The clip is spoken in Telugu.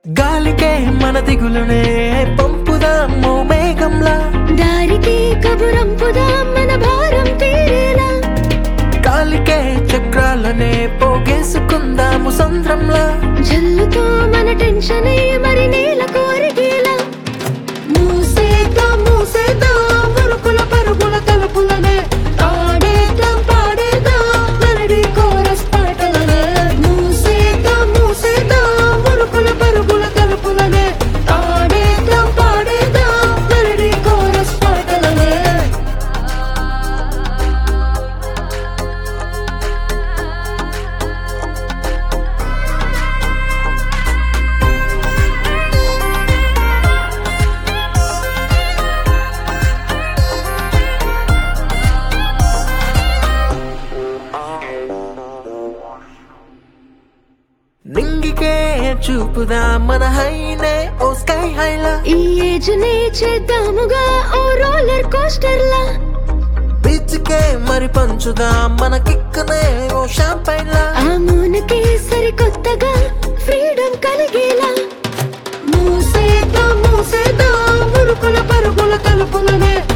గాలికే మన దిగులునే పంపుదాము మేఘంలా దారికి కబురంపుదాం మన భారం తీరేలా కాలికే చక్రాలనే పోగేసుకుందాము సంద్రంలా జల్లుతో మన టెన్షన్ మరి నేల కోరికేలా మూసేద్దాం మూసేద్దాం ఉరుకుల పరుగుల తలుపులనే ఆడేద్దాం పాడేద్దాం మెలడీ కోరస్ పాటలనే మూసేద్దాం మూసేద్దాం ఉరుకుల పరుగుల తలుపులనే ఆడేద్దాం పాడేద్దాం మెలడీ కోరస్ పాటలనే నింగికే చూపుదా మన హైనే ఓ స్కై హైలా ఈ ఏజ్ నే చేద్దాముగా ఓ రోలర్ కోస్టర్ లా బీచ్కే మరి పంచుదా మన కిక్కునే ఓ షాంపైన్లా ఆ మూనకి సరికొత్తగా ఫ్రీడమ్ కలిగేలా మూసేద్దాం మూసేద్దాం ఉరుకుల పరుగుల తలుపులనే